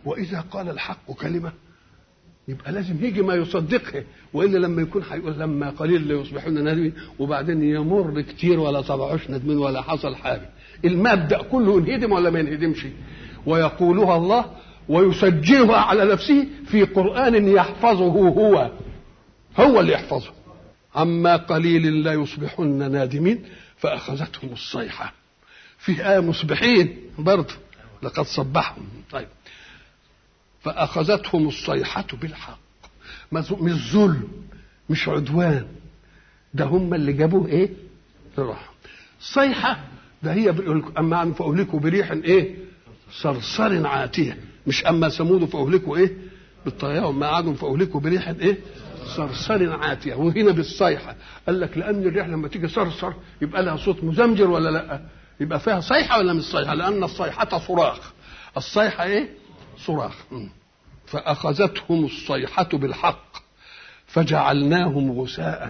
واذا قال الحق كلمه يبقى لازم يجي ما يصدقها والا لما يكون هيقول لما قليل ليصبحون نادمين وبعدين يمر كتير ولا طبعوش ندمين ولا حصل حاجه المبدا كله انهدم ولا ما ينهدمش ويقولها الله ويسجلها على نفسه في قران يحفظه هو هو اللي يحفظه عما قليل لا يصبحن نادمين فاخذتهم الصيحه في ايه مصبحين برضه لقد صبحهم طيب فأخذتهم الصيحة بالحق مش ظلم مش عدوان ده هم اللي جابوه ايه راح صيحة ده هي أما عن فأهلكوا بريح ايه صرصر عاتية مش أما ثمود فأهلكوا ايه بالطيار ما عادوا فأهلكوا بريح ايه صرصر عاتية وهنا بالصيحة قال لك لأن الريح لما تيجي صرصر يبقى لها صوت مزمجر ولا لا يبقى فيها صيحة ولا مش صيحة لأن الصيحة صراخ الصيحة ايه صراخ فأخذتهم الصيحة بالحق فجعلناهم غثاء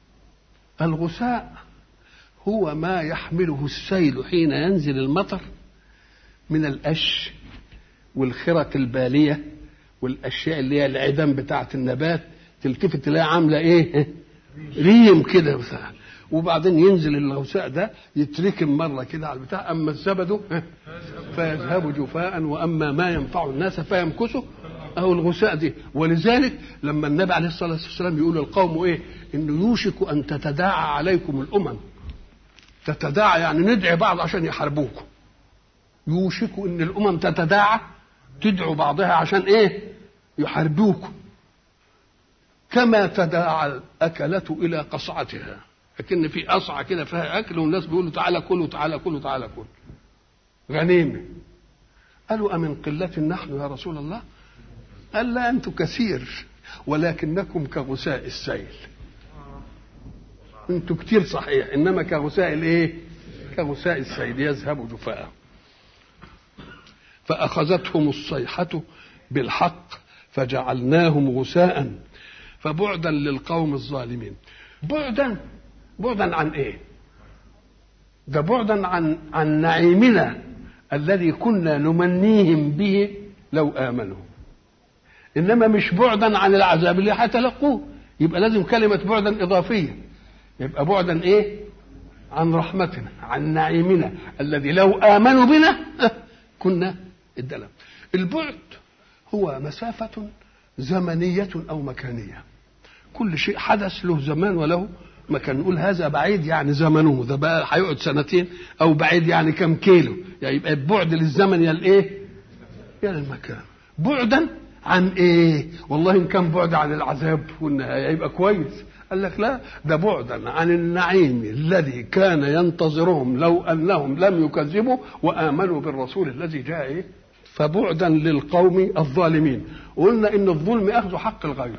الغثاء هو ما يحمله السيل حين ينزل المطر من القش والخرق البالية والأشياء اللي هي العدم بتاعة النبات تلتفت تلاقيها عاملة إيه؟ ريم كده وبعدين ينزل الغثاء ده يتركم مرة كده على البتاع أما الزبد فيذهب جفاء وأما ما ينفع الناس فيمكثه أو الغثاء دي ولذلك لما النبي عليه الصلاة والسلام يقول للقوم إيه إنه يوشك أن تتداعى عليكم الأمم تتداعى يعني ندعي بعض عشان يحاربوكم يوشك ان الامم تتداعى تدعو بعضها عشان ايه يحاربوكم كما تداعى الاكلة الى قصعتها لكن في قصعة كده فيها اكل والناس بيقولوا تعالى كلوا تعالى كلوا تعالى كل غنيمة قالوا أمن قلة نحن يا رسول الله قال لا أنتم كثير ولكنكم كغثاء السيل انتوا كتير صحيح انما كغثاء الايه كغثاء السيل يذهب جفاء فاخذتهم الصيحه بالحق فجعلناهم غثاء فبعدا للقوم الظالمين بعدا بعدا عن ايه ده بعدا عن عن نعيمنا الذي كنا نمنيهم به لو امنوا انما مش بعدا عن العذاب اللي هيتلقوه يبقى لازم كلمه بعدا اضافيه يبقى بعدا ايه عن رحمتنا عن نعيمنا الذي لو امنوا بنا كنا ادلم البعد هو مسافة زمنية أو مكانية كل شيء حدث له زمان وله مكان نقول هذا بعيد يعني زمنه ده بقى هيقعد سنتين أو بعيد يعني كم كيلو يعني يبقى البعد للزمن يا الإيه يا المكان بعدا عن إيه والله إن كان بعد عن العذاب والنهاية يبقى كويس قال لك لا ده بعدا عن النعيم الذي كان ينتظرهم لو انهم لم يكذبوا وامنوا بالرسول الذي جاء إيه؟ فبعدا للقوم الظالمين قلنا ان الظلم اخذ حق الغير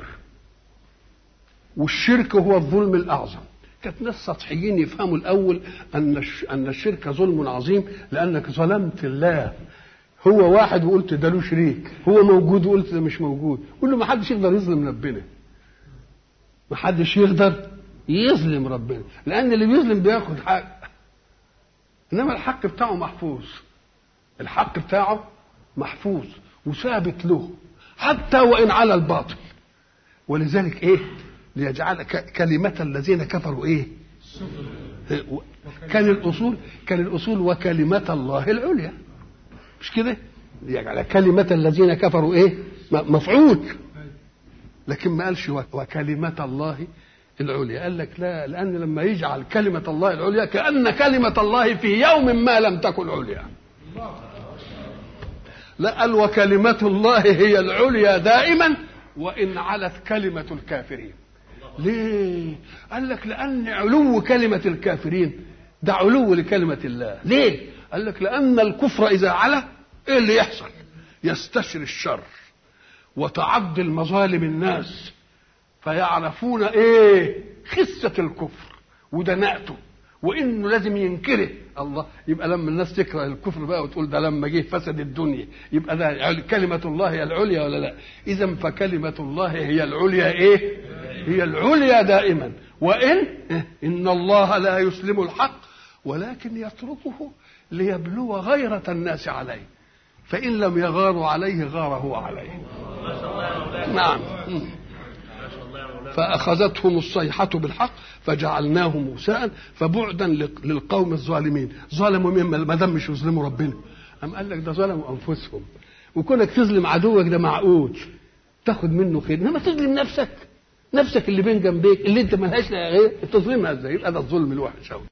والشرك هو الظلم الاعظم كانت ناس سطحيين يفهموا الاول ان ان الشرك ظلم عظيم لانك ظلمت الله هو واحد وقلت ده له شريك هو موجود وقلت ده مش موجود قول له ما حدش يقدر يظلم ربنا ما حدش يقدر يظلم ربنا لان اللي بيظلم بياخد حق انما الحق بتاعه محفوظ الحق بتاعه محفوظ وثابت له حتى وان على الباطل ولذلك ايه ليجعل كلمة الذين كفروا ايه كان الاصول كان الاصول وكلمة الله العليا مش كده ليجعل كلمة الذين كفروا ايه مفعول لكن ما قالش وكلمة الله العليا قال لك لا لأن لما يجعل كلمة الله العليا كأن كلمة الله في يوم ما لم تكن عليا لا قال وكلمة الله هي العليا دائما وإن علت كلمة الكافرين ليه قال لك لأن علو كلمة الكافرين ده علو لكلمة الله ليه قال لك لأن الكفر إذا علا إيه اللي يحصل يستشري الشر وتعض المظالم الناس فيعرفون ايه خسة الكفر ودناءته وانه لازم ينكره الله يبقى لما الناس تكره الكفر بقى وتقول ده لما جه فسد الدنيا يبقى ده كلمة الله هي العليا ولا لا اذا فكلمة الله هي العليا ايه هي العليا دائما وان ان الله لا يسلم الحق ولكن يتركه ليبلو غيرة الناس عليه فإن لم يغاروا عليه غار هو عليه نعم فأخذتهم الصيحة بالحق فجعلناهم غثاء فبعدا للقوم الظالمين ظلموا مين ما دام مش يظلموا ربنا أم قال لك ده ظلموا أنفسهم وكونك تظلم عدوك ده معقول تاخد منه خير انما تظلم نفسك نفسك اللي بين جنبيك اللي انت ملهاش غير تظلمها ازاي يبقى ده الظلم الوحش قوي